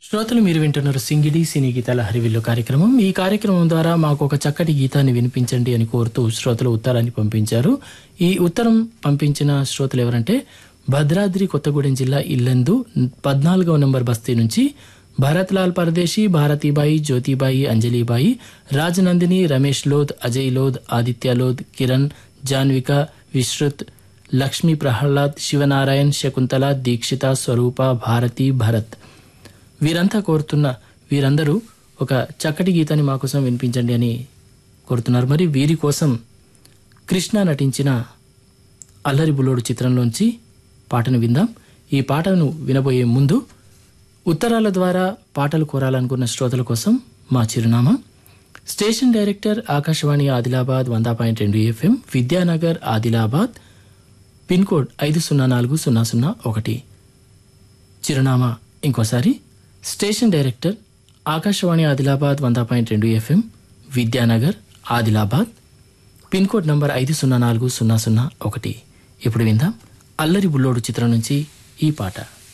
శ్రోతలు మీరు వింటున్నారు సింగిడి సినీ గీతాల హరివిల్లు కార్యక్రమం ఈ కార్యక్రమం ద్వారా మాకు ఒక చక్కటి గీతాన్ని వినిపించండి అని కోరుతూ శ్రోతలు ఉత్తరాన్ని పంపించారు ఈ ఉత్తరం పంపించిన శ్రోతలు ఎవరంటే భద్రాద్రి కొత్తగూడెం జిల్లా ఇల్లందు పద్నాలుగవ నంబర్ బస్తీ నుంచి భరత్ లాల్ పరదేశి భారతీబాయి జ్యోతిబాయి అంజలిబాయి రాజనందిని రమేష్ లోద్ అజయ్ లోద్ ఆదిత్య లోద్ కిరణ్ జాన్విక విశ్రుత్ లక్ష్మీ ప్రహ్లాద్ శివనారాయణ్ శకుంతల దీక్షిత స్వరూప భారతి భరత్ వీరంతా కోరుతున్న వీరందరూ ఒక చక్కటి గీతాన్ని మా కోసం వినిపించండి అని కోరుతున్నారు మరి వీరి కోసం కృష్ణ నటించిన అల్లరి బుల్లోడు చిత్రంలోంచి పాటను విందాం ఈ పాటను వినబోయే ముందు ఉత్తరాల ద్వారా పాటలు కోరాలనుకున్న శ్రోతల కోసం మా చిరునామా స్టేషన్ డైరెక్టర్ ఆకాశవాణి ఆదిలాబాద్ వంద పాయింట్ రెండు FM Vidyanagar Adilabad pin code ఐదు సున్నా నాలుగు సున్నా సున్నా ఒకటి చిరునామా ఇంకోసారి స్టేషన్ డైరెక్టర్ ఆకాశవాణి ఆదిలాబాద్ వంద పాయింట్ రెండు FM Vidyanagar Adilabad pin code number ఐదు సున్నా నాలుగు సున్నా సున్నా ఒకటి ఇప్పుడు విందాం అల్లరి బుల్లోడు చిత్రం నుంచి ఈ పాట